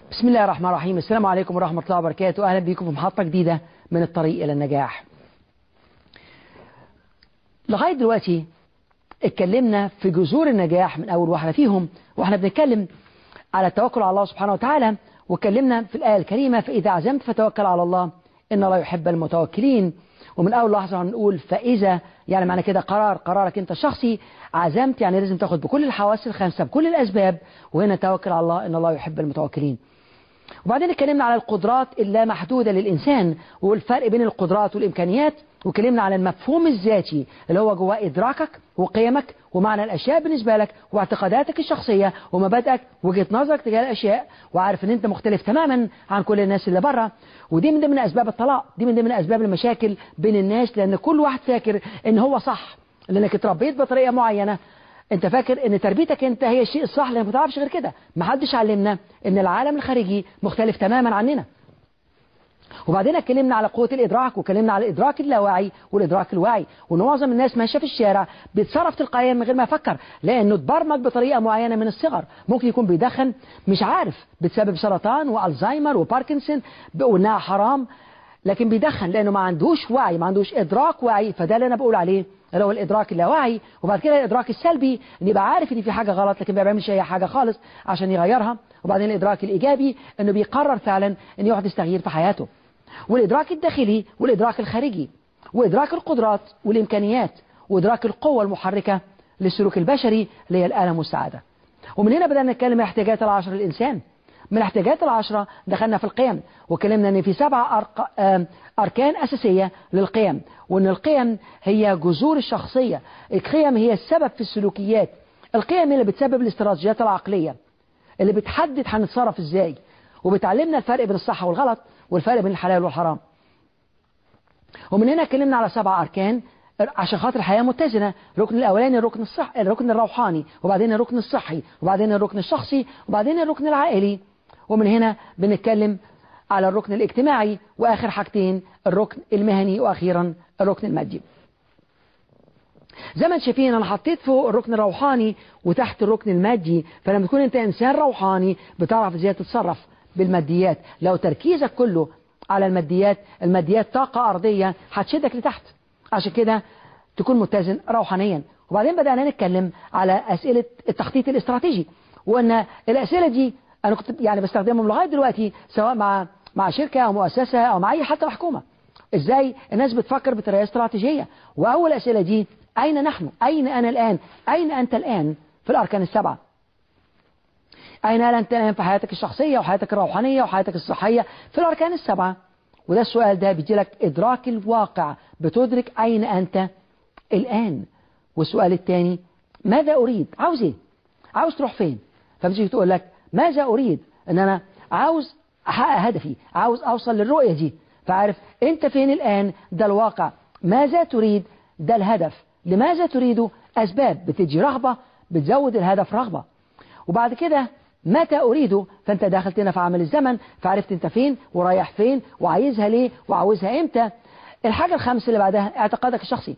بسم الله الرحمن الرحيم السلام عليكم ورحمة الله وبركاته أهلا بكم في محطة جديدة من الطريق إلى النجاح لغاية دلوقتي اتكلمنا في جذور النجاح من أول واحدة فيهم وإحنا بنتكلم على التوكل على الله سبحانه وتعالى واتكلمنا في الآية الكريمة فإذا عزمت فتوكل على الله إن الله يحب المتوكلين ومن أول لحظة هنقول فإذا يعني معنى كده قرار قرارك أنت الشخصي عزمت يعني لازم تاخد بكل الحواس الخمسة بكل الأسباب وهنا توكل على الله إن الله يحب المتوكلين وبعدين اتكلمنا على القدرات اللامحدودة للإنسان والفرق بين القدرات والإمكانيات واتكلمنا على المفهوم الذاتي اللي هو جواه إدراكك وقيمك ومعنى الأشياء بالنسبة لك واعتقاداتك الشخصية ومبادئك وجهة نظرك تجاه الأشياء وعارف ان انت مختلف تماما عن كل الناس اللي بره ودي من ضمن أسباب الطلاق دي من ضمن أسباب المشاكل بين الناس لأن كل واحد فاكر ان هو صح لأنك اتربيت بطريقة معينة انت فاكر ان تربيتك انت هي الشيء الصح لانك ما تعرفش غير كده ما حدش علمنا ان العالم الخارجي مختلف تماما عننا وبعدين اتكلمنا على قوة الإدراك واتكلمنا على الإدراك اللاواعي والإدراك الواعي وإن معظم الناس ماشية في الشارع بيتصرف تلقائيا من غير ما يفكر لأنه اتبرمج بطريقة معينة من الصغر ممكن يكون بيدخن مش عارف بتسبب سرطان وألزهايمر وباركنسون وإنها حرام لكن بيدخن لأنه ما عندوش وعي ما عندوش إدراك واعي فده اللي أنا بقول عليه اللي هو الإدراك اللاواعي وبعد كده الإدراك السلبي إن يبقى عارف إن في حاجة غلط لكن ما بيعملش أي حاجة خالص عشان يغيرها وبعدين الإدراك الإيجابي إنه بيقرر فعلا إن يحدث تغيير في حياته والإدراك الداخلي والإدراك الخارجي وإدراك القدرات والإمكانيات وإدراك القوة المحركة للسلوك البشري اللي هي الألم والسعادة ومن هنا بدأنا نتكلم عن احتياجات العشر للإنسان من الاحتياجات العشرة دخلنا في القيم وكلمنا ان في سبع أرق... أركان أساسية للقيم وان القيم هي جذور الشخصية القيم هي السبب في السلوكيات القيم اللي بتسبب الاستراتيجيات العقلية اللي بتحدد هنتصرف ازاي وبتعلمنا الفرق بين الصح والغلط والفرق بين الحلال والحرام ومن هنا اتكلمنا على سبع أركان عشان خاطر الحياة متزنة الركن الأولاني الركن الصح الركن الروحاني وبعدين الركن الصحي وبعدين الركن الشخصي وبعدين الركن العائلي ومن هنا بنتكلم على الركن الاجتماعي وآخر حاجتين الركن المهني وأخيرا الركن المادي زي ما انتم شايفين انا حطيت فوق الركن الروحاني وتحت الركن المادي فلما تكون انت انسان روحاني بتعرف ازاي تتصرف بالماديات لو تركيزك كله على الماديات الماديات طاقة أرضية هتشدك لتحت عشان كده تكون متزن روحانيا وبعدين بدأنا نتكلم على أسئلة التخطيط الاستراتيجي وأن الأسئلة دي أنا كنت يعني بستخدمهم لغاية دلوقتي سواء مع مع شركة أو مؤسسة أو مع أي حتى حكومة إزاي الناس بتفكر بطريقة استراتيجية وأول أسئلة دي أين نحن أين أنا الآن أين أنت الآن في الأركان السبعة أين أنت الآن في حياتك الشخصية وحياتك الروحانية وحياتك الصحية في الأركان السبعة وده السؤال ده بيجي لك إدراك الواقع بتدرك أين أنت الآن والسؤال الثاني ماذا أريد عاوز إيه عاوز تروح فين فبتيجي تقول لك ماذا أريد أن أنا عاوز أحقق هدفي عاوز أوصل للرؤية دي فعارف أنت فين الآن ده الواقع ماذا تريد ده الهدف لماذا تريده أسباب بتجي رغبة بتزود الهدف رغبة وبعد كده متى أريده فأنت داخل هنا في عمل الزمن فعرفت أنت فين ورايح فين وعايزها ليه وعاوزها إمتى الحاجة الخامسة اللي بعدها اعتقادك الشخصي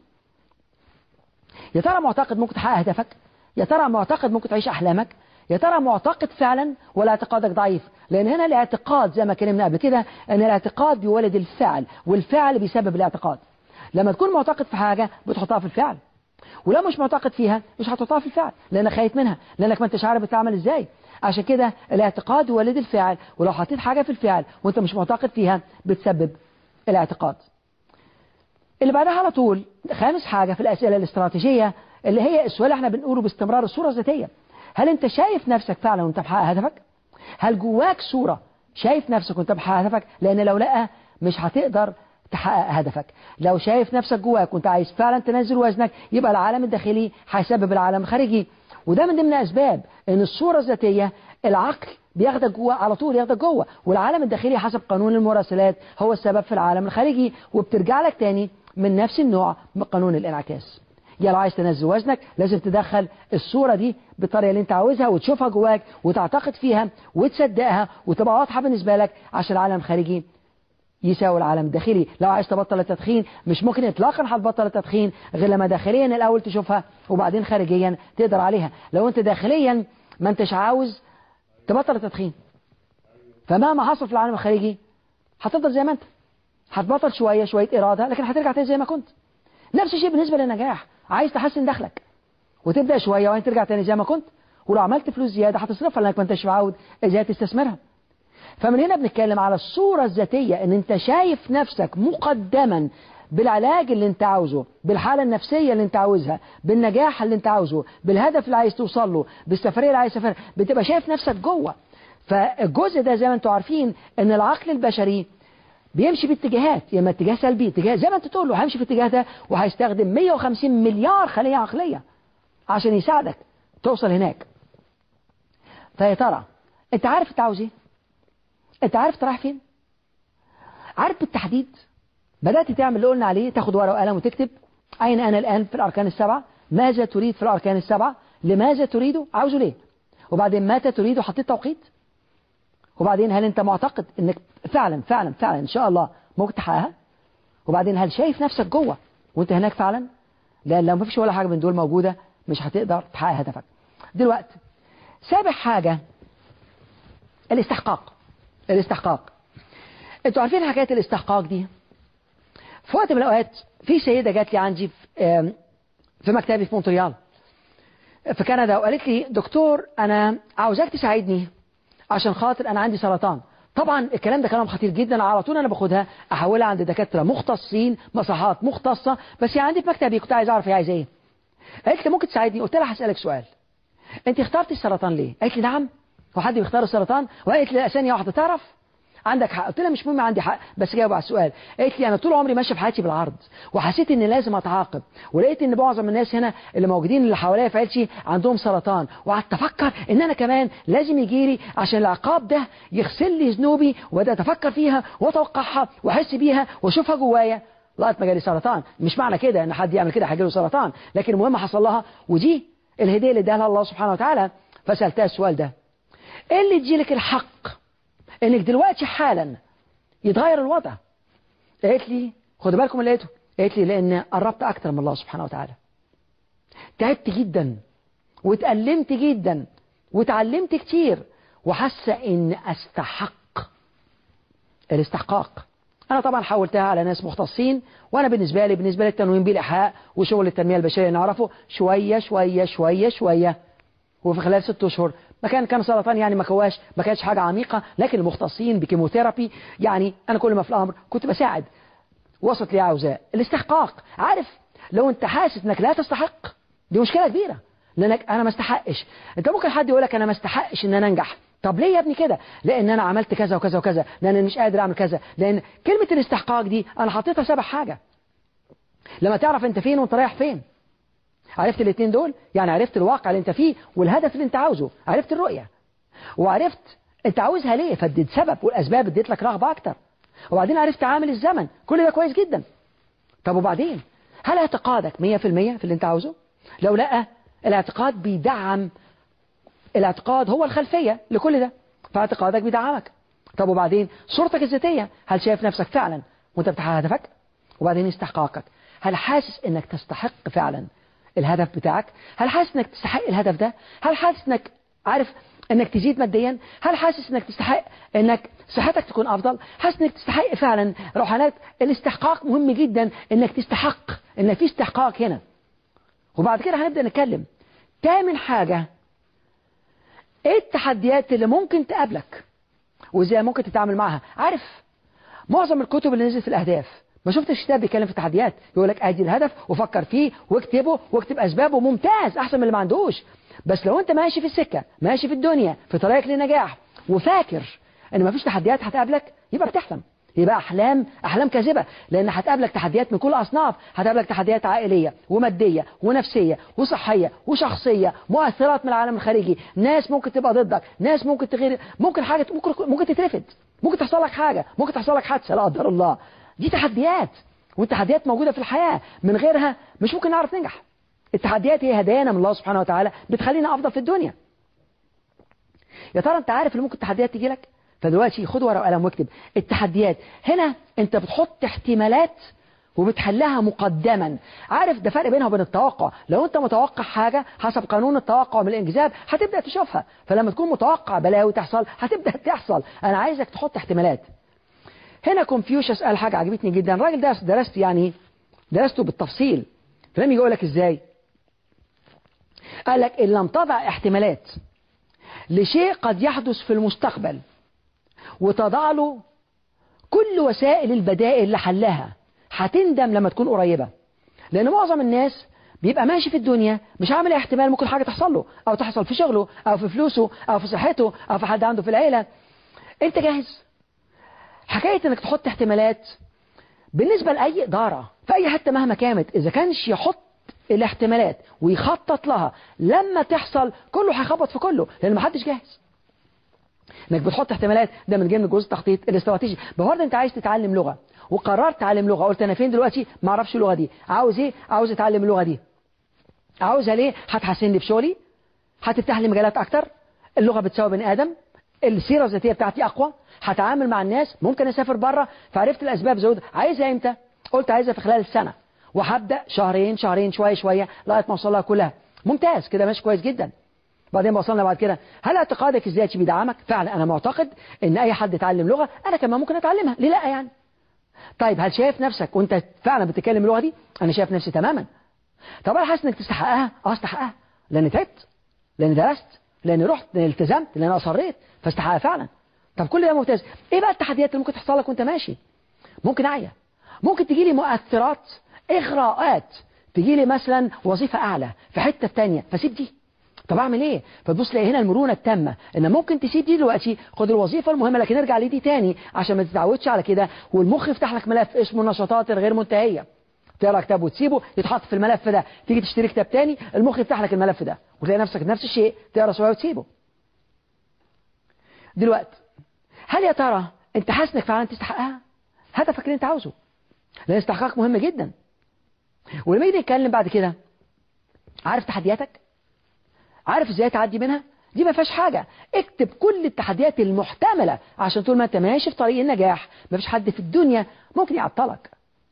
يا ترى معتقد ممكن تحقق هدفك يا ترى معتقد ممكن تعيش أحلامك يا ترى معتقد فعلا ولا اعتقادك ضعيف لأن هنا الاعتقاد زي ما كلمنا قبل كده أن الاعتقاد بيولد الفعل والفعل بيسبب الاعتقاد لما تكون معتقد في حاجة بتحطها في الفعل ولو مش معتقد فيها مش هتحطها في الفعل لأنك خايف منها لأنك ما انتش عارف بتعمل ازاي عشان كده الاعتقاد يولد الفعل ولو حطيت حاجة في الفعل وانت مش معتقد فيها بتسبب الاعتقاد اللي بعدها على طول خامس حاجة في الأسئلة الاستراتيجية اللي هي السؤال اللي احنا بنقوله باستمرار الصورة الذاتية هل انت شايف نفسك فعلا وانت بحقق هدفك هل جواك صورة شايف نفسك وانت بحقق هدفك لان لو لا مش هتقدر تحقق هدفك لو شايف نفسك جواك وانت عايز فعلا تنزل وزنك يبقى العالم الداخلي هيسبب العالم الخارجي وده من ضمن اسباب ان الصورة الذاتية العقل بياخدك جوه على طول ياخدك جوه والعالم الداخلي حسب قانون المراسلات هو السبب في العالم الخارجي وبترجع لك تاني من نفس النوع من قانون الانعكاس يا لو عايز تنزل وزنك لازم تدخل الصورة دي بالطريقة اللي انت عاوزها وتشوفها جواك وتعتقد فيها وتصدقها وتبقى واضحة بالنسبة لك عشان العالم الخارجي يساوي العالم الداخلي لو عايز تبطل التدخين مش ممكن اطلاقا هتبطل التدخين غير لما داخليا الاول تشوفها وبعدين خارجيا تقدر عليها لو انت داخليا ما انتش عاوز تبطل التدخين فمهما حصل في العالم الخارجي هتفضل زي ما انت هتبطل شوية شوية إرادة لكن هترجع تاني زي ما كنت نفس الشيء بالنسبة للنجاح عايز تحسن دخلك وتبدأ شوية وبعدين ترجع تاني زي ما كنت ولو عملت فلوس زيادة هتصرفها لأنك ما انتش معود ازاي تستثمرها فمن هنا بنتكلم على الصورة الذاتية ان انت شايف نفسك مقدما بالعلاج اللي انت عاوزه بالحالة النفسية اللي انت عاوزها بالنجاح اللي انت عاوزه بالهدف اللي عايز توصل له بالسفرية اللي عايز تسافرها بتبقى شايف نفسك جوه فالجزء ده زي ما انتم عارفين ان العقل البشري بيمشي باتجاهات يا اما اتجاه سلبي اتجاه زي ما انت تقول له هيمشي في الاتجاه ده وهيستخدم 150 مليار خلية عقلية عشان يساعدك توصل هناك فيا ترى انت عارف انت عاوز ايه انت عارف انت رايح فين عارف بالتحديد بدأت تعمل اللي قلنا عليه تاخد ورقة وقلم وتكتب أين أنا الآن في الأركان السبعة ماذا تريد في الأركان السبعة لماذا تريده عاوزه ليه وبعدين متى تريده حطيت توقيت وبعدين هل أنت معتقد أنك فعلا فعلا فعلا إن شاء الله ممكن تحققها وبعدين هل شايف نفسك جوه وأنت هناك فعلا لأن لو ما فيش ولا حاجة من دول موجودة مش هتقدر تحقق هدفك دلوقتي سابع حاجة الاستحقاق الاستحقاق انتوا عارفين حكاية الاستحقاق دي في وقت من الأوقات في سيدة جات لي عندي في, في مكتبي في مونتريال في كندا وقالت لي دكتور أنا عاوزاك تساعدني عشان خاطر أنا عندي سرطان طبعا الكلام ده كلام خطير جدا على طول أنا باخدها أحولها عند دكاترة مختصين مصحات مختصة بس هي عندي في مكتبي كنت عايز أعرف هي عايزة إيه قالت لي ممكن تساعدني قلت لها هسألك سؤال أنت اخترتي السرطان ليه قالت لي نعم هو حد بيختار السرطان وقالت لي ثانية واحدة تعرف عندك حق قلت لها مش مهم عندي حق بس جاوب على السؤال قالت لي انا طول عمري ماشيه في حياتي بالعرض وحسيت ان لازم اتعاقب ولقيت ان معظم الناس هنا اللي موجودين اللي حواليا في عيلتي عندهم سرطان وقعدت افكر ان انا كمان لازم يجي لي عشان العقاب ده يغسل لي ذنوبي وبدات افكر فيها واتوقعها واحس بيها واشوفها جوايا لغايه ما جالي سرطان مش معنى كده ان حد يعمل كده هيجي له سرطان لكن المهم حصل لها ودي الهديه اللي اداها الله سبحانه وتعالى فسالتها السؤال ده ايه اللي يديلك الحق انك دلوقتي حالا يتغير الوضع قالت لي خدوا بالكم اللي لقيته قالت لي لان قربت اكتر من الله سبحانه وتعالى تعبت جدا واتألمت جدا وتعلمت كتير وحاسه ان استحق الاستحقاق انا طبعا حولتها على ناس مختصين وانا بالنسبه لي بالنسبه للتنويم بالايحاء وشغل التنميه البشريه نعرفه شويه شويه شويه شويه وفي خلال ست اشهر مكان كان سرطان يعني ما كواش ما كانش حاجة عميقة لكن المختصين بكيموثيرابي يعني أنا كل ما في الأمر كنت بساعد وسط لي عاوزاه الاستحقاق عارف لو أنت حاسس أنك لا تستحق دي مشكلة كبيرة لأنك أنا ما استحقش أنت ممكن حد يقول لك أنا ما استحقش أن أنا أنجح طب ليه يا ابني كده لأن أنا عملت كذا وكذا وكذا لأن أنا مش قادر أعمل كذا لأن كلمة الاستحقاق دي أنا حطيتها سبع حاجة لما تعرف أنت فين وأنت رايح فين عرفت الاثنين دول يعني عرفت الواقع اللي انت فيه والهدف اللي انت عاوزه عرفت الرؤية وعرفت انت عاوزها ليه فاديت سبب والاسباب اديت لك رغبة اكتر وبعدين عرفت عامل الزمن كل ده كويس جدا طب وبعدين هل اعتقادك 100% في اللي انت عاوزه لو لا الاعتقاد بيدعم الاعتقاد هو الخلفية لكل ده فاعتقادك بيدعمك طب وبعدين صورتك الذاتية هل شايف نفسك فعلا وانت بتحقق هدفك وبعدين استحقاقك هل حاسس انك تستحق فعلا الهدف بتاعك هل حاسس انك تستحق الهدف ده هل حاسس انك عارف انك تزيد ماديا هل حاسس انك تستحق انك صحتك تكون افضل حاسس انك تستحق فعلا روحانات الاستحقاق مهم جدا انك تستحق ان في استحقاق هنا وبعد كده هنبدأ نتكلم تامن حاجة ايه التحديات اللي ممكن تقابلك وازاي ممكن تتعامل معها عارف معظم الكتب اللي نزلت في الاهداف ما شفتش كتاب بيتكلم في التحديات يقول لك ادي الهدف وفكر فيه واكتبه واكتب اسبابه ممتاز احسن من اللي ما عندوش بس لو انت ماشي في السكه ماشي في الدنيا في طريقك للنجاح وفاكر ان ما فيش تحديات هتقابلك يبقى بتحلم يبقى احلام احلام كاذبه لان هتقابلك تحديات من كل اصناف هتقابلك تحديات عائليه وماديه ونفسيه وصحيه وشخصيه مؤثرات من العالم الخارجي ناس ممكن تبقى ضدك ناس ممكن تغير ممكن حاجه ممكن ممكن تترفد ممكن تحصل لك حاجه ممكن تحصل لك حادثه لا قدر الله دي تحديات والتحديات موجودة في الحياة من غيرها مش ممكن نعرف ننجح التحديات هي هدايانا من الله سبحانه وتعالى بتخلينا أفضل في الدنيا يا ترى أنت عارف اللي ممكن التحديات تيجي لك فدلوقتي خد ورقة وقلم واكتب التحديات هنا أنت بتحط احتمالات وبتحلها مقدما عارف ده فرق بينها وبين التوقع لو انت متوقع حاجة حسب قانون التوقع من الانجذاب هتبدأ تشوفها فلما تكون متوقع بلاوي تحصل هتبدأ تحصل انا عايزك تحط احتمالات هنا كونفيوشس قال حاجة عجبتني جدا الراجل ده درست يعني درسته بالتفصيل فلم يقول لك ازاي قال لك ان لم تضع احتمالات لشيء قد يحدث في المستقبل وتضع له كل وسائل البدائل لحلها هتندم لما تكون قريبة لأن معظم الناس بيبقى ماشي في الدنيا مش عامل احتمال ممكن حاجة تحصل له أو تحصل في شغله أو في فلوسه أو في صحته أو في حد عنده في العيلة أنت جاهز حكاية أنك تحط احتمالات بالنسبة لأي إدارة في أي حتة مهما كانت إذا كانش يحط الاحتمالات ويخطط لها لما تحصل كله هيخبط في كله لأن محدش جاهز انك بتحط احتمالات ده من ضمن جزء التخطيط الاستراتيجي بفرض انت عايز تتعلم لغه وقررت تعلم لغه قلت انا فين دلوقتي ما اعرفش اللغه دي عاوز ايه عاوز اتعلم اللغه دي عاوزها ليه هتحسن لي في شغلي هتفتح لي مجالات اكتر اللغه بتساوي بني ادم السيره الذاتيه بتاعتي اقوى هتعامل مع الناس ممكن اسافر بره فعرفت الاسباب زود عايزها امتى قلت عايزها في خلال السنه وهبدا شهرين شهرين شويه شويه لغايه ما اوصل لها كلها ممتاز كده ماشي كويس جدا بعدين وصلنا بعد كده هل اعتقادك الذاتي بيدعمك فعلا انا معتقد ان اي حد يتعلم لغه انا كمان ممكن اتعلمها ليه لا يعني طيب هل شايف نفسك وانت فعلا بتتكلم اللغه دي انا شايف نفسي تماما طب انا حاسس انك تستحقها اه استحقها لان تعبت لان درست لان رحت لان التزمت لان انا اصريت فاستحقها فعلا طب كل ده ممتاز ايه بقى التحديات اللي ممكن تحصل لك وانت ماشي ممكن اعيا ممكن تجي لي مؤثرات اغراءات تجي لي مثلا وظيفه اعلى في حته ثانيه فسيب دي طب اعمل ايه فتبص تلاقي هنا المرونه التامه ان ممكن تسيب دي دلوقتي خد الوظيفه المهمه لكن ارجع لدي تاني عشان ما تتعودش على كده والمخ يفتح لك ملف اسمه النشاطات الغير منتهيه تقرا كتاب وتسيبه يتحط في الملف ده تيجي تشتري كتاب تاني المخ يفتح لك الملف ده وتلاقي نفسك نفس الشيء تقرا شويه وتسيبه دلوقتي هل يا ترى انت حاسس انك فعلا تستحقها هدفك اللي انت عاوزه لان استحقاقك مهم جدا ولما يجي نتكلم بعد كده عارف تحدياتك عارف ازاي تعدي منها دي ما فيهاش حاجة اكتب كل التحديات المحتملة عشان طول ما انت ماشي في طريق النجاح ما فيش حد في الدنيا ممكن يعطلك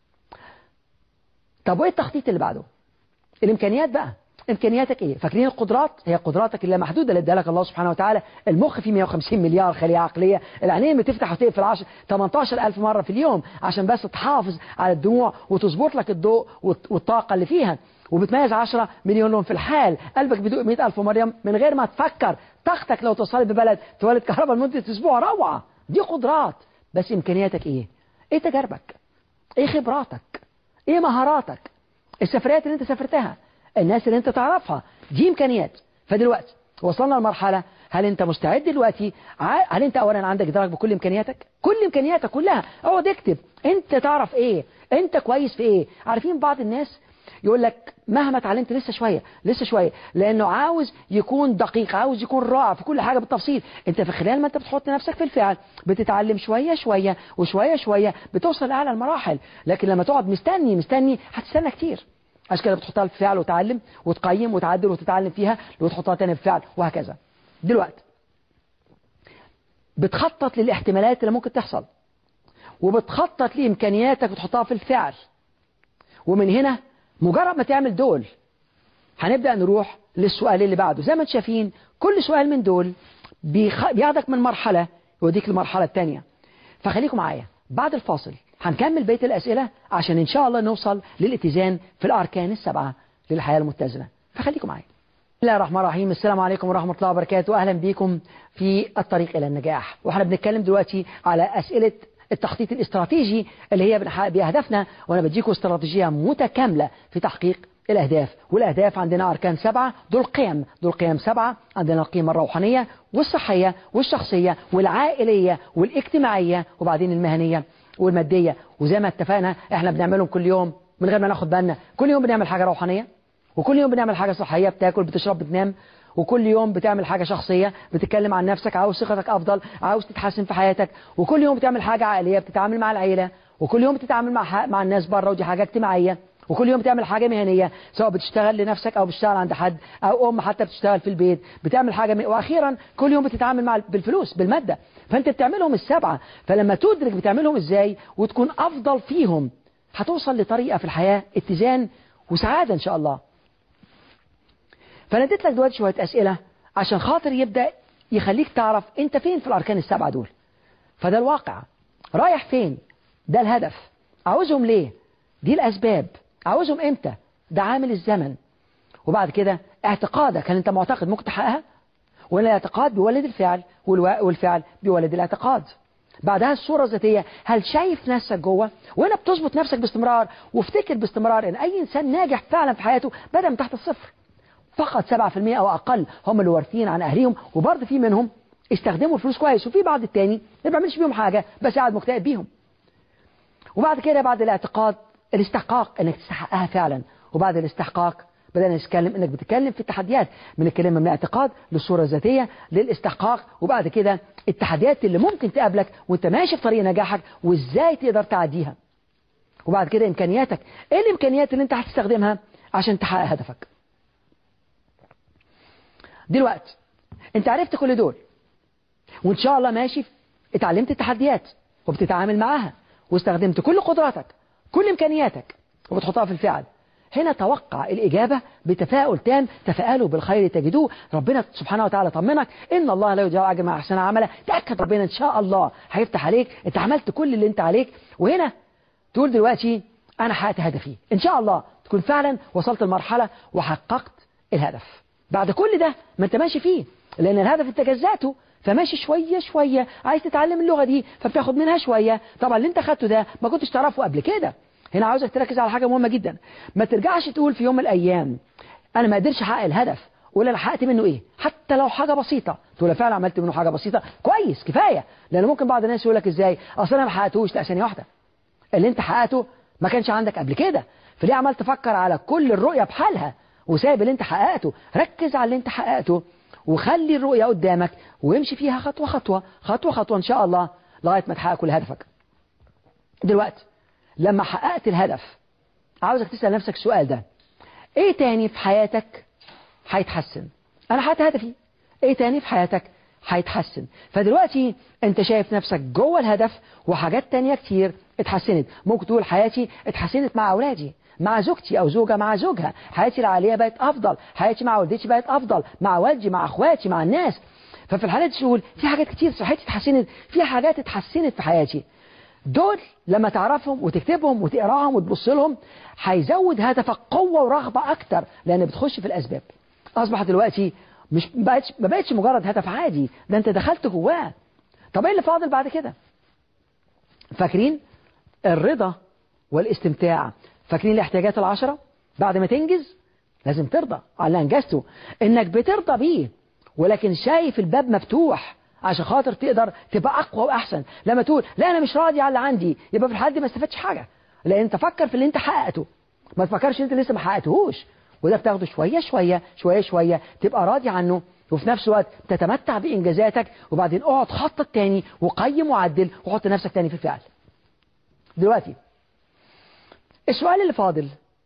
طب وايه التخطيط اللي بعده الامكانيات بقى امكانياتك ايه فاكرين القدرات هي قدراتك اللي محدوده اللي ادالك لك الله سبحانه وتعالى المخ فيه 150 مليار خليه عقليه العينين بتفتح وتقفل 10 18000 مره في اليوم عشان بس تحافظ على الدموع وتظبط لك الضوء والطاقه اللي فيها وبتميز 10 مليون لون في الحال قلبك بيدق 100000 مريم من غير ما تفكر طاقتك لو توصلت ببلد تولد كهرباء لمده اسبوع روعه دي قدرات بس امكانياتك ايه ايه تجاربك ايه خبراتك ايه مهاراتك السفريات اللي انت سافرتها الناس اللي انت تعرفها دي امكانيات فدلوقتي وصلنا لمرحلة هل انت مستعد دلوقتي هل انت اولا عندك ادراك بكل امكانياتك كل امكانياتك كلها اقعد اكتب انت تعرف ايه انت كويس في ايه عارفين بعض الناس يقول لك مهما اتعلمت لسه شوية لسه شوية لأنه عاوز يكون دقيق عاوز يكون رائع في كل حاجة بالتفصيل انت في خلال ما انت بتحط نفسك في الفعل بتتعلم شوية شوية وشوية شوية بتوصل لأعلى المراحل لكن لما تقعد مستني مستني هتستنى كتير عشان كده بتحطها في فعل وتعلم وتقيم وتعدل وتتعلم فيها وتحطها تاني في فعل وهكذا دلوقتي بتخطط للاحتمالات اللي ممكن تحصل وبتخطط لإمكانياتك وتحطها في الفعل ومن هنا مجرد ما تعمل دول هنبدأ نروح للسؤال اللي بعده زي ما انتم شايفين كل سؤال من دول بيخ... بياخدك من مرحلة يوديك للمرحلة الثانية فخليكم معايا بعد الفاصل هنكمل بيت الأسئلة عشان إن شاء الله نوصل للاتزان في الأركان السبعة للحياة المتزنة فخليكم معايا بسم الله الرحمن الرحيم السلام عليكم ورحمة الله وبركاته أهلا بكم في الطريق إلى النجاح وإحنا بنتكلم دلوقتي على أسئلة التخطيط الاستراتيجي اللي هي بنحقق بيها هدفنا وأنا بديكم استراتيجية متكاملة في تحقيق الأهداف والأهداف عندنا أركان سبعة دول قيم دول قيم سبعة عندنا القيمة الروحانية والصحية والشخصية والعائلية والاجتماعية وبعدين المهنية والمادية وزي ما اتفقنا احنا بنعملهم كل يوم من غير ما ناخد بالنا كل يوم بنعمل حاجة روحانية وكل يوم بنعمل حاجة صحية بتاكل بتشرب بتنام وكل يوم بتعمل حاجة شخصية بتتكلم عن نفسك عاوز ثقتك أفضل عاوز تتحسن في حياتك وكل يوم بتعمل حاجة عائلية بتتعامل مع العيلة وكل يوم بتتعامل مع مع الناس بره ودي حاجة اجتماعية وكل يوم بتعمل حاجة مهنية سواء بتشتغل لنفسك أو بتشتغل عند حد أو أم حتى بتشتغل في البيت بتعمل حاجة م... وأخيرا كل يوم بتتعامل مع بالفلوس بالمادة فأنت بتعملهم السبعة فلما تدرك بتعملهم إزاي وتكون أفضل فيهم هتوصل لطريقة في الحياة اتزان وسعادة إن شاء الله فأنا اديت لك دلوقتي شوية أسئلة عشان خاطر يبدأ يخليك تعرف أنت فين في الأركان السبعة دول فده الواقع رايح فين ده الهدف عاوزهم ليه دي الأسباب عاوزهم إمتى ده عامل الزمن وبعد كده اعتقادك هل أنت معتقد ممكن تحققها ولا الاعتقاد بيولد الفعل والفعل بيولد الاعتقاد بعدها الصورة الذاتية هل شايف نفسك جوه وهنا بتظبط نفسك باستمرار وافتكر باستمرار ان اي انسان ناجح فعلا في حياته بدأ من تحت الصفر فقط 7% او اقل هم اللي وارثين عن اهليهم وبرضه في منهم استخدموا الفلوس كويس وفي بعض التاني ما بيعملش بيهم حاجة بس قاعد مكتئب بيهم وبعد كده بعد الاعتقاد الاستحقاق انك تستحقها فعلا وبعد الاستحقاق بدأنا نتكلم انك بتتكلم في التحديات من الكلمة من الاعتقاد للصورة الذاتية للاستحقاق وبعد كده التحديات اللي ممكن تقابلك وانت ماشي في طريق نجاحك وازاي تقدر تعديها وبعد كده امكانياتك ايه الامكانيات اللي انت هتستخدمها عشان تحقق هدفك دلوقتي انت عرفت كل دول وان شاء الله ماشي اتعلمت التحديات وبتتعامل معاها واستخدمت كل قدراتك كل امكانياتك وبتحطها في الفعل هنا توقع الإجابة بتفاؤل تام تفاءلوا بالخير تجدوه ربنا سبحانه وتعالى طمنك إن الله لا يضيع أجر مع أحسن عملا تأكد ربنا إن شاء الله هيفتح عليك أنت عملت كل اللي أنت عليك وهنا تقول دلوقتي أنا حققت هدفي إن شاء الله تكون فعلا وصلت المرحلة وحققت الهدف بعد كل ده ما أنت ماشي فيه لأن الهدف أنت جزاته فماشي شوية شوية عايز تتعلم اللغة دي فبتاخد منها شوية طبعا اللي انت خدته ده ما كنتش تعرفه قبل كده هنا عاوزك تركز على حاجة مهمة جدا ما ترجعش تقول في يوم من الأيام أنا ما قدرش أحقق الهدف ولا حققت منه إيه حتى لو حاجة بسيطة تقول فعلا عملت منه حاجة بسيطة كويس كفاية لأن ممكن بعض الناس يقول لك إزاي أصل أنا ما حققتوش لا ثانية واحدة اللي أنت حققته ما كانش عندك قبل كده فليه عمال تفكر على كل الرؤية بحالها وسايب اللي أنت حققته ركز على اللي أنت حققته وخلي الرؤية قدامك وامشي فيها خطوة خطوة خطوة خطوة إن شاء الله لغاية ما تحقق كل هدفك دلوقتي لما حققت الهدف عاوزك تسأل نفسك السؤال ده ايه تاني في حياتك هيتحسن انا حققت هدفي ايه تاني في حياتك هيتحسن فدلوقتي انت شايف نفسك جوه الهدف وحاجات تانية كتير اتحسنت ممكن تقول حياتي اتحسنت مع اولادي مع زوجتي او زوجة مع زوجها حياتي العائلية بقت افضل حياتي مع والدتي بقت افضل مع والدي مع اخواتي مع الناس ففي الحالات تقول في حاجات كتير صحتي اتحسنت في حاجات اتحسنت في حياتي دول لما تعرفهم وتكتبهم وتقراهم وتبص لهم هيزود هدفك قوة ورغبة أكتر لأن بتخش في الأسباب أصبح دلوقتي مش ما بقتش ما بقتش مجرد هدف عادي ده أنت دخلت جواه طب إيه اللي فاضل بعد كده فاكرين الرضا والاستمتاع فاكرين الاحتياجات العشرة بعد ما تنجز لازم ترضى على اللي أنجزته إنك بترضى بيه ولكن شايف الباب مفتوح عشان خاطر تقدر تبقى أقوى وأحسن لما تقول لا أنا مش راضي على اللي عندي يبقى في الحالة دي ما استفدتش حاجة لأن أنت فكر في اللي أنت حققته ما تفكرش أنت لسه ما حققتهوش وده بتاخده شوية شوية شوية شوية تبقى راضي عنه وفي نفس الوقت تتمتع بإنجازاتك وبعدين اقعد خطط تاني وقيم وعدل وحط نفسك تاني في الفعل دلوقتي السؤال اللي فاضل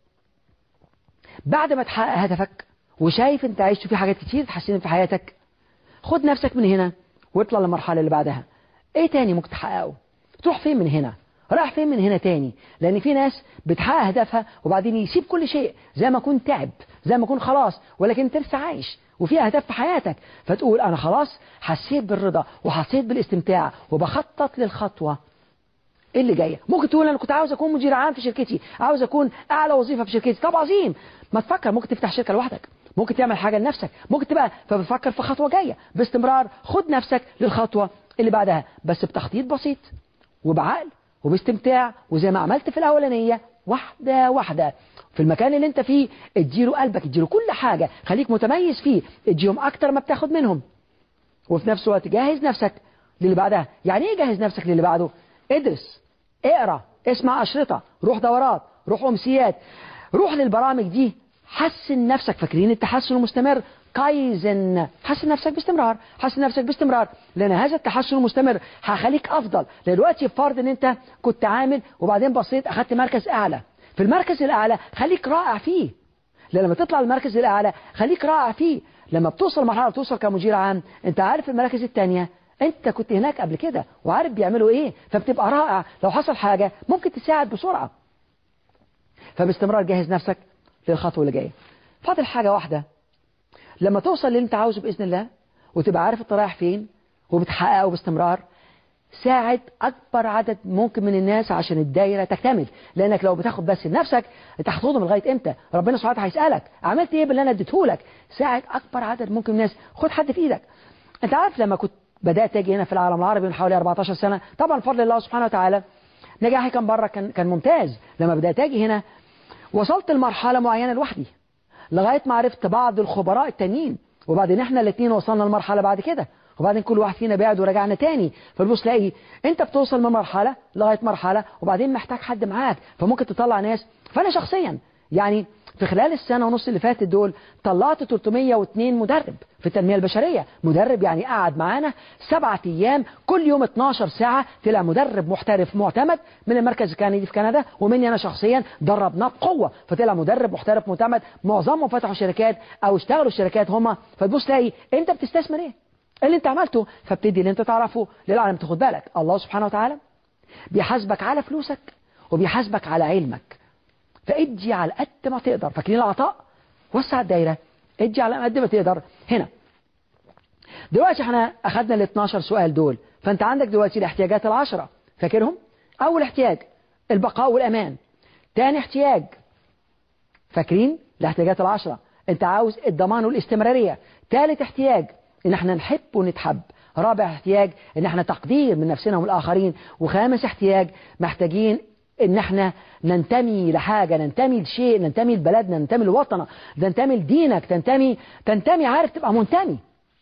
بعد ما تحقق هدفك وشايف انت عايش في حاجات كتير تحسن في حياتك خد نفسك من هنا واطلع للمرحلة اللي بعدها ايه تاني ممكن تحققه تروح فين من هنا راح فين من هنا تاني لان في ناس بتحقق هدفها وبعدين يسيب كل شيء زي ما كنت تعب زي ما كنت خلاص ولكن انت لسه عايش وفي اهداف في حياتك فتقول انا خلاص حسيت بالرضا وحسيت بالاستمتاع وبخطط للخطوة اللي جايه ممكن تقول انا كنت عاوز اكون مدير عام في شركتي عاوز اكون اعلى وظيفه في شركتي طب عظيم ما تفكر ممكن تفتح شركه لوحدك ممكن تعمل حاجه لنفسك ممكن تبقى فبتفكر في خطوه جايه باستمرار خد نفسك للخطوه اللي بعدها بس بتخطيط بسيط وبعقل وباستمتاع وزي ما عملت في الاولانيه واحده واحده في المكان اللي انت فيه اديله قلبك اديله كل حاجه خليك متميز فيه اديهم اكتر ما بتاخد منهم وفي نفس الوقت جهز نفسك للي بعدها يعني ايه جهز نفسك للي بعده ادرس اقرا اسمع أشرطة روح دورات روح أمسيات روح للبرامج دي حسن نفسك فاكرين التحسن المستمر كايزن حسن نفسك باستمرار حسن نفسك باستمرار لأن هذا التحسن المستمر هيخليك أفضل لأن دلوقتي فرض أن أنت كنت عامل وبعدين بصيت أخدت مركز أعلى في المركز الأعلى خليك رائع فيه لأن لما تطلع المركز الأعلى خليك رائع فيه لما بتوصل مرحلة توصل كمدير عام أنت عارف المراكز الثانية انت كنت هناك قبل كده وعارف بيعملوا ايه فبتبقى رائع لو حصل حاجة ممكن تساعد بسرعة فباستمرار جهز نفسك للخطوة اللي جاية فاضل حاجة واحدة لما توصل اللي انت عاوزه بإذن الله وتبقى عارف انت رايح فين وبتحققه باستمرار ساعد أكبر عدد ممكن من الناس عشان الدايرة تكتمل لأنك لو بتاخد بس لنفسك انت هتاخدهم لغاية امتى ربنا سبحانه وتعالى هيسألك عملت ايه باللي انا اديته لك ساعد أكبر عدد ممكن من الناس خد حد في ايدك انت عارف لما كنت بدأت اجي هنا في العالم العربي من حوالي 14 سنة طبعا بفضل الله سبحانه وتعالى نجاحي كان بره كان كان ممتاز لما بدأت اجي هنا وصلت لمرحلة معينة لوحدي لغاية ما عرفت بعض الخبراء التانيين وبعدين احنا الاثنين وصلنا لمرحلة بعد كده وبعدين كل واحد فينا بعد ورجعنا تاني فالبص تلاقي انت بتوصل من مرحلة لغاية مرحلة وبعدين محتاج حد معاك فممكن تطلع ناس فانا شخصيا يعني في خلال السنة ونص اللي فاتت دول طلعت 302 مدرب في التنمية البشرية مدرب يعني قعد معانا سبعة أيام كل يوم 12 ساعة طلع مدرب محترف معتمد من المركز الكندي في كندا ومني أنا شخصيا دربناه بقوة فطلع مدرب محترف معتمد معظمهم فتحوا شركات أو اشتغلوا الشركات هم فتبص تلاقي أنت بتستثمر إيه اللي أنت عملته فابتدي اللي أنت تعرفه للعالم تاخد بالك الله سبحانه وتعالى بيحاسبك على فلوسك وبيحاسبك على علمك فادي على قد ما تقدر فاكرين العطاء وسع الدايرة ادي على قد ما تقدر هنا دلوقتي احنا اخدنا ال 12 سؤال دول فانت عندك دلوقتي الاحتياجات العشرة فاكرهم اول احتياج البقاء والامان تاني احتياج فاكرين الاحتياجات العشرة انت عاوز الضمان والاستمرارية ثالث احتياج ان احنا نحب ونتحب رابع احتياج ان احنا تقدير من نفسنا والاخرين وخامس احتياج محتاجين ان احنا ننتمي لحاجة ننتمي لشيء ننتمي لبلدنا ننتمي لوطننا ننتمي لدينك تنتمي تنتمي عارف تبقى منتمي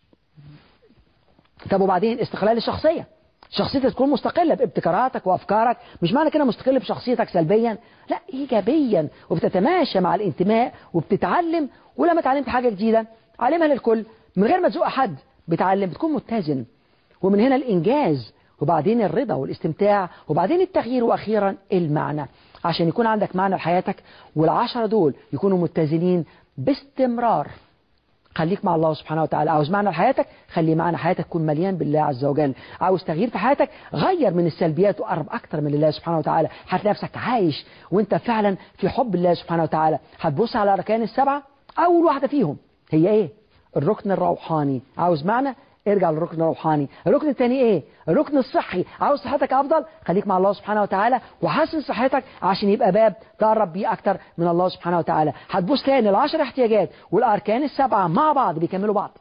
طب وبعدين استقلال الشخصية شخصيتك تكون مستقلة بابتكاراتك وأفكارك مش معنى كده مستقل بشخصيتك سلبيا لا إيجابيا وبتتماشى مع الانتماء وبتتعلم ولما اتعلمت حاجة جديدة علمها للكل من غير ما تزوق حد بتعلم بتكون متزن ومن هنا الإنجاز وبعدين الرضا والاستمتاع وبعدين التغيير وأخيرا المعنى عشان يكون عندك معنى لحياتك والعشرة دول يكونوا متزنين باستمرار خليك مع الله سبحانه وتعالى عاوز معنى لحياتك خلي معنى حياتك يكون مليان بالله عز وجل عاوز تغيير في حياتك غير من السلبيات وقرب أكتر من الله سبحانه وتعالى هتلاقي نفسك عايش وانت فعلا في حب الله سبحانه وتعالى هتبص على الأركان السبعة أول واحدة فيهم هي إيه الركن الروحاني عاوز معنى ارجع للركن الروحاني الركن الثاني ايه الركن الصحي عاوز صحتك افضل خليك مع الله سبحانه وتعالى وحسن صحتك عشان يبقى باب تقرب بيه اكتر من الله سبحانه وتعالى هتبص تاني العشر احتياجات والاركان السبعه مع بعض بيكملوا بعض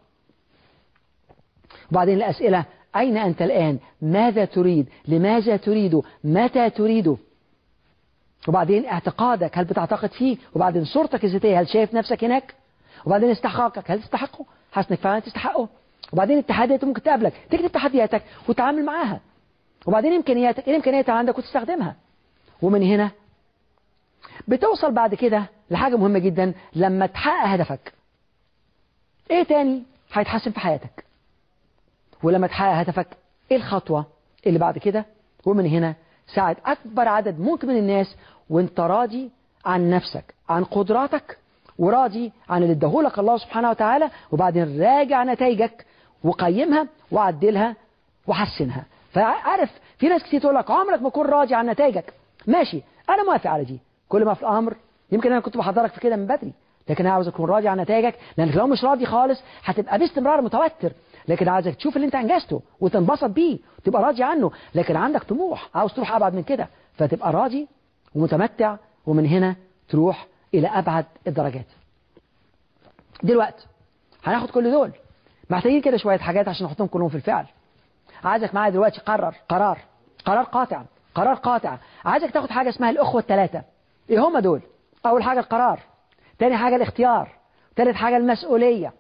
وبعدين الاسئله اين انت الان ماذا تريد لماذا تريد متى تريد وبعدين اعتقادك هل بتعتقد فيه وبعدين صورتك الذاتيه هل شايف نفسك هناك وبعدين استحقاقك هل تستحقه حاسس انك فعلا تستحقه وبعدين التحديات ممكن تقابلك تكتب تحدياتك وتتعامل معاها وبعدين امكانياتك ايه الامكانيات اللي عندك وتستخدمها ومن هنا بتوصل بعد كده لحاجة مهمة جدا لما تحقق هدفك ايه تاني هيتحسن في حياتك ولما تحقق هدفك ايه الخطوة اللي بعد كده ومن هنا ساعد اكبر عدد ممكن من الناس وانت راضي عن نفسك عن قدراتك وراضي عن اللي اداهولك الله سبحانه وتعالى وبعدين راجع نتائجك وقيمها وعدلها وحسنها فعارف في ناس كتير تقول لك عمرك ما تكون راضي عن نتائجك ماشي انا موافق على دي كل ما في الامر يمكن انا كنت بحضرك في كده من بدري لكن انا عاوز اكون راضي عن نتائجك لانك لو مش راضي خالص هتبقى باستمرار متوتر لكن عاوزك تشوف اللي انت انجزته وتنبسط بيه وتبقى راضي عنه لكن عندك طموح عاوز تروح ابعد من كده فتبقى راضي ومتمتع ومن هنا تروح الى ابعد الدرجات دلوقتي هناخد كل دول محتاجين كده شوية حاجات عشان نحطهم كلهم في الفعل عايزك معايا دلوقتي قرر قرار قرار قاطع قرار قاطع عايزك تاخد حاجة اسمها الأخوة الثلاثة ايه هم دول أول حاجة القرار تاني حاجة الاختيار تالت حاجة المسؤولية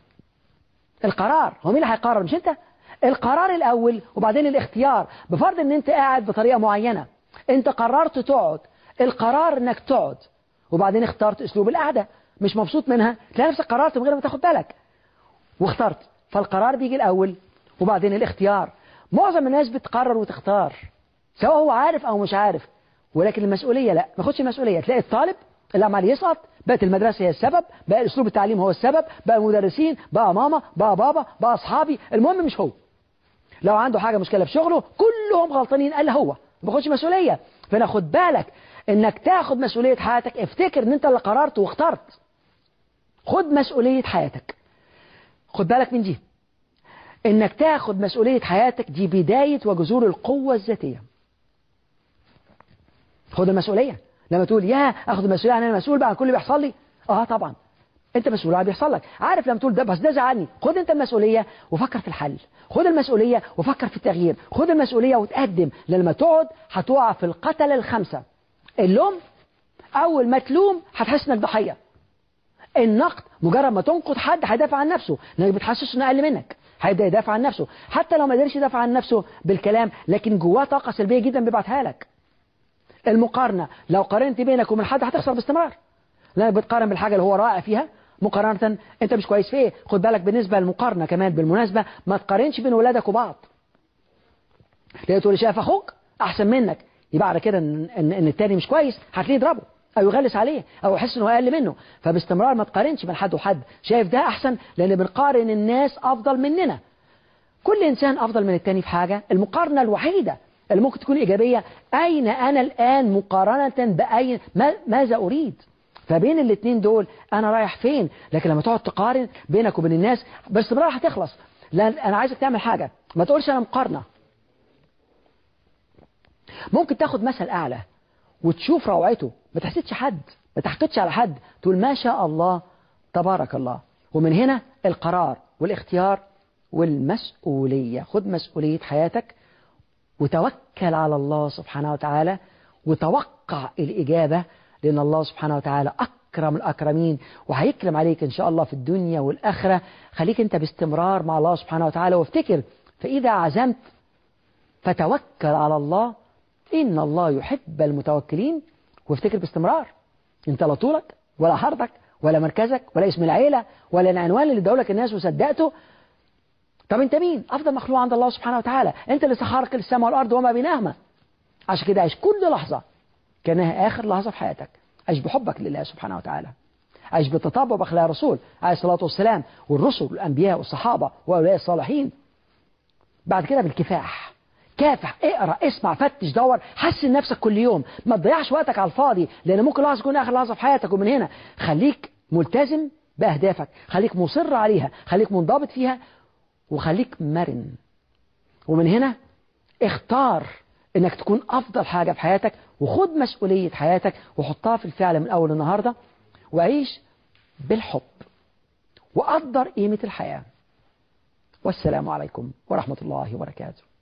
القرار هو مين اللي هيقرر مش انت القرار الأول وبعدين الاختيار بفرض ان انت قاعد بطريقة معينة انت قررت تقعد القرار انك تقعد وبعدين اخترت اسلوب القعدة مش مبسوط منها تلاقي نفسك قررت من غير ما تاخد بالك واخترت فالقرار بيجي الأول وبعدين الاختيار معظم الناس بتقرر وتختار سواء هو عارف أو مش عارف ولكن المسؤولية لا ما خدش المسؤولية تلاقي الطالب اللي عمال يسقط بقت المدرسة هي السبب بقى أسلوب التعليم هو السبب بقى المدرسين بقى ماما بقى بابا بقى أصحابي المهم مش هو لو عنده حاجة مشكلة في شغله كلهم غلطانين قال هو ما باخدش مسؤولية فانا خد بالك انك تاخد مسؤولية حياتك افتكر ان انت اللي قررت واخترت خد مسؤولية حياتك خد بالك من دي انك تاخد مسؤولية حياتك دي بداية وجذور القوة الذاتية خد المسؤولية لما تقول يا اخد المسؤولية انا مسؤول بقى عن كل اللي بيحصل لي اه طبعا انت مسؤول عن اللي بيحصل لك عارف لما تقول ده بس ده زعلني خد انت المسؤولية وفكر في الحل خد المسؤولية وفكر في التغيير خد المسؤولية وتقدم لما تقعد هتقع في القتلة الخمسة اللوم اول ما تلوم هتحس انك ضحية النقد مجرد ما تنقد حد هيدافع عن نفسه انك بتحسسه انه اقل منك هيبدا يدافع عن نفسه حتى لو ما قدرش يدافع عن نفسه بالكلام لكن جواه طاقه سلبيه جدا بيبعتها لك المقارنه لو قارنت بينك وبين حد هتخسر باستمرار لانك بتقارن بالحاجه اللي هو رائع فيها مقارنه انت مش كويس في ايه خد بالك بالنسبه للمقارنه كمان بالمناسبه ما تقارنش بين ولادك وبعض ليه تقول شايف اخوك احسن منك يبقى على كده ان, إن, إن التاني مش كويس هتلاقيه يضربه او يغلس عليه او يحس انه اقل منه فباستمرار ما تقارنش بين حد وحد شايف ده احسن لان بنقارن الناس افضل مننا كل انسان افضل من التاني في حاجه المقارنه الوحيده اللي ممكن تكون ايجابيه اين انا الان مقارنه باين ما ماذا اريد فبين الاثنين دول انا رايح فين لكن لما تقعد تقارن بينك وبين الناس باستمرار هتخلص لان انا عايزك تعمل حاجه ما تقولش انا مقارنه ممكن تاخد مثل اعلى وتشوف روعته ما تحسدش حد ما تحقدش على حد تقول ما شاء الله تبارك الله ومن هنا القرار والاختيار والمسؤولية خد مسؤولية حياتك وتوكل على الله سبحانه وتعالى وتوقع الإجابة لأن الله سبحانه وتعالى أكرم الأكرمين وهيكرم عليك إن شاء الله في الدنيا والآخرة خليك أنت باستمرار مع الله سبحانه وتعالى وافتكر فإذا عزمت فتوكل على الله إن الله يحب المتوكلين وافتكر باستمرار انت لا طولك ولا حربك ولا مركزك ولا اسم العيلة ولا العنوان اللي ادولك الناس وصدقته طب انت مين افضل مخلوق عند الله سبحانه وتعالى انت اللي سخرك السماء والارض وما بينهما عشان كده عيش كل لحظة كانها اخر لحظة في حياتك عيش بحبك لله سبحانه وتعالى عيش بالتطبع باخلاق الرسول عليه الصلاة والسلام والرسل والانبياء والصحابة واولياء الصالحين بعد كده بالكفاح كافح اقرا اسمع فتش دور حسن نفسك كل يوم ما تضيعش وقتك على الفاضي لان ممكن لحظه تكون اخر لحظه في حياتك ومن هنا خليك ملتزم باهدافك خليك مصر عليها خليك منضبط فيها وخليك مرن ومن هنا اختار انك تكون افضل حاجه في حياتك وخد مسؤوليه حياتك وحطها في الفعل من اول النهارده وعيش بالحب وقدر قيمه الحياه والسلام عليكم ورحمه الله وبركاته